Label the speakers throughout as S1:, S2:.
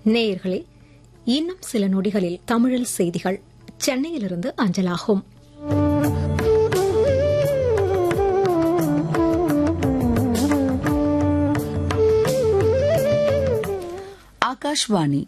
S1: நேயர்களே இன்னும் சில நொடிகளில் தமிழில் செய்திகள் சென்னையிலிருந்து அஞ்சலாகும்
S2: ಆಕಾಶವಾಣಿ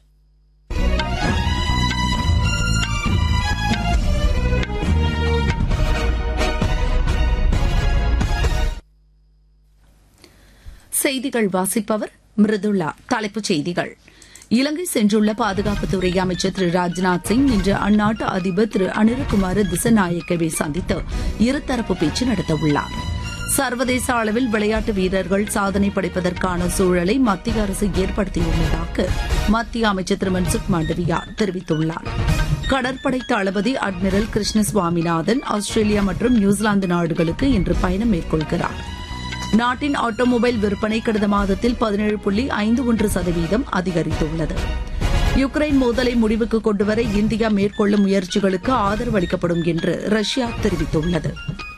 S2: செய்திகள் வாசிப்பவர் மிருதுளா தலைப்புச் செய்திகள் இலங்கை சென்றுள்ள பாதுகாப்புத்துறை அமைச்சர் திரு ராஜ்நாத் சிங் இன்று அந்நாட்டு அதிபர் திரு அனிருகுமார திசநாயக்கவை சந்தித்து இருதரப்பு பேச்சு நடத்தவுள்ளார் சர்வதேச அளவில் விளையாட்டு வீரர்கள் சாதனை படைப்பதற்கான சூழலை மத்திய அரசு ஏற்படுத்தியுள்ளதாக மத்திய அமைச்சர் திரு மன்சுக் மாண்டவியா தெரிவித்துள்ளார் கடற்படை தளபதி அட்மிரல் கிருஷ்ண சுவாமிநாதன் ஆஸ்திரேலியா மற்றும் நியூசிலாந்து நாடுகளுக்கு இன்று பயணம் மேற்கொள்கிறார் நாட்டின் ஆட்டோமொபைல் விற்பனை கடந்த மாதத்தில் பதினேழு புள்ளி ஐந்து ஒன்று சதவீதம் அதிகரித்துள்ளது யுக்ரைன் மோதலை முடிவுக்கு கொண்டுவர இந்தியா மேற்கொள்ளும் முயற்சிகளுக்கு ஆதரவு அளிக்கப்படும் என்று ரஷ்யா தெரிவித்துள்ளது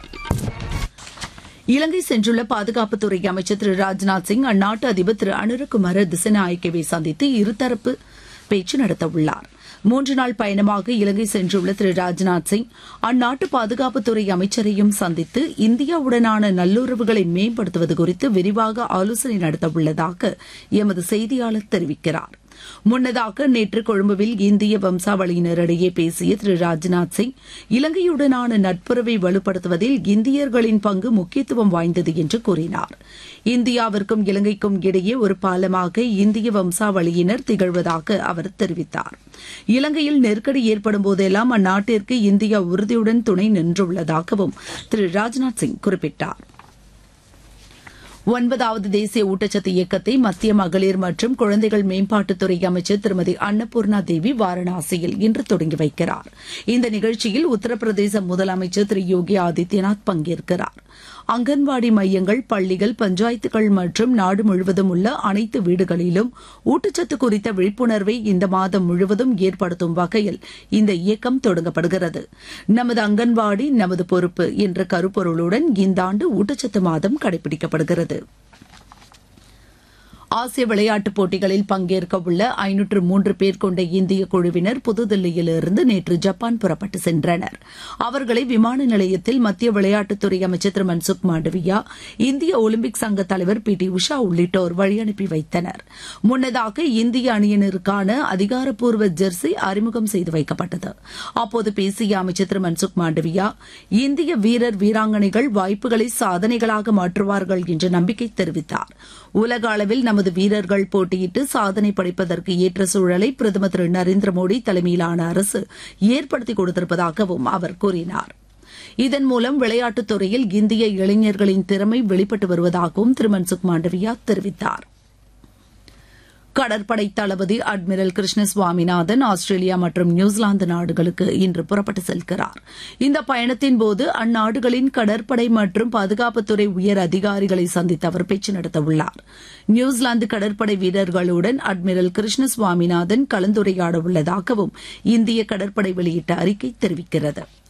S2: இலங்கை சென்றுள்ள பாதுகாப்புத்துறை அமைச்சர் திரு ராஜ்நாத் சிங் அந்நாட்டு அதிபர் திரு அனுரகுமார திசநாயக்கவை சந்தித்து இருதரப்பு பேச்சு நடத்தவுள்ளார் மூன்று நாள் பயணமாக இலங்கை சென்றுள்ள திரு ராஜ்நாத் சிங் அந்நாட்டு பாதுகாப்புத்துறை அமைச்சரையும் சந்தித்து இந்தியாவுடனான நல்லுறவுகளை மேம்படுத்துவது குறித்து விரிவாக ஆலோசனை நடத்தவுள்ளதாக எமது செய்தியாளர் தெரிவிக்கிறார் முன்னதாக நேற்று கொழும்புவில் இந்திய வம்சாவளியினரிடையே பேசிய திரு ராஜ்நாத் சிங் இலங்கையுடனான நட்புறவை வலுப்படுத்துவதில் இந்தியர்களின் பங்கு முக்கியத்துவம் வாய்ந்தது என்று கூறினார் இந்தியாவிற்கும் இலங்கைக்கும் இடையே ஒரு பாலமாக இந்திய வம்சாவளியினர் திகழ்வதாக அவர் தெரிவித்தார் இலங்கையில் நெருக்கடி ஏற்படும் போதெல்லாம் அந்நாட்டிற்கு இந்தியா உறுதியுடன் துணை நின்றுள்ளதாகவும் திரு ராஜ்நாத் சிங் குறிப்பிட்டார் ஒன்பதாவது தேசிய ஊட்டச்சத்து இயக்கத்தை மத்திய மகளிர் மற்றும் குழந்தைகள் மேம்பாட்டுத்துறை அமைச்சர் திருமதி அன்னபூர்ணா தேவி வாரணாசியில் இன்று தொடங்கி வைக்கிறார் இந்த நிகழ்ச்சியில் உத்தரப்பிரதேச முதலமைச்சர் திரு யோகி ஆதித்யநாத் பங்கேற்கிறார் அங்கன்வாடி மையங்கள் பள்ளிகள் பஞ்சாயத்துகள் மற்றும் நாடு முழுவதும் உள்ள அனைத்து வீடுகளிலும் ஊட்டச்சத்து குறித்த விழிப்புணர்வை இந்த மாதம் முழுவதும் ஏற்படுத்தும் வகையில் இந்த இயக்கம் தொடங்கப்படுகிறது நமது அங்கன்வாடி நமது பொறுப்பு என்ற கருப்பொருளுடன் இந்த ஆண்டு ஊட்டச்சத்து மாதம் கடைபிடிக்கப்படுகிறது ஆசிய விளையாட்டுப் போட்டிகளில் பங்கேற்க உள்ள ஐநூற்று மூன்று பேர் கொண்ட இந்திய குழுவினர் புதுதில்லியிலிருந்து நேற்று ஜப்பான் புறப்பட்டு சென்றனர் அவர்களை விமான நிலையத்தில் மத்திய விளையாட்டுத்துறை அமைச்சர் திரு மன்சுக் மாண்டவியா இந்திய ஒலிம்பிக் சங்க தலைவர் பி டி உஷா உள்ளிட்டோர் வழியனுப்பி வைத்தனர் முன்னதாக இந்திய அணியினருக்கான அதிகாரப்பூர்வ ஜெர்சி அறிமுகம் செய்து வைக்கப்பட்டது அப்போது பேசிய அமைச்சர் திரு மன்சுக் மாண்டவியா இந்திய வீரர் வீராங்கனைகள் வாய்ப்புகளை சாதனைகளாக மாற்றுவார்கள் என்று நம்பிக்கை தெரிவித்தார் உலக அளவில் நமது வீரர்கள் போட்டியிட்டு சாதனை படைப்பதற்கு ஏற்ற சூழலை பிரதமர் திரு நரேந்திர மோடி தலைமையிலான அரசு ஏற்படுத்தி கொடுத்திருப்பதாகவும் அவர் கூறினார் இதன் மூலம் விளையாட்டுத் துறையில் இந்திய இளைஞர்களின் திறமை வெளிப்பட்டு வருவதாகவும் திரு மன்சுக் மாண்டவியா தெரிவித்தார் கடற்படை தளபதி அட்மிரல் கிருஷ்ண சுவாமிநாதன் ஆஸ்திரேலியா மற்றும் நியூசிலாந்து நாடுகளுக்கு இன்று புறப்பட்டு செல்கிறார் இந்த பயணத்தின் போது அந்நாடுகளின் கடற்படை மற்றும் பாதுகாப்புத்துறை உயர் அதிகாரிகளை சந்தித்து அவர் பேச்சு நடத்தவுள்ளார் நியூசிலாந்து கடற்படை வீரர்களுடன் அட்மிரல் கிருஷ்ண சுவாமிநாதன் கலந்துரையாட உள்ளதாகவும் இந்திய கடற்படை வெளியிட்ட அறிக்கை தெரிவிக்கிறது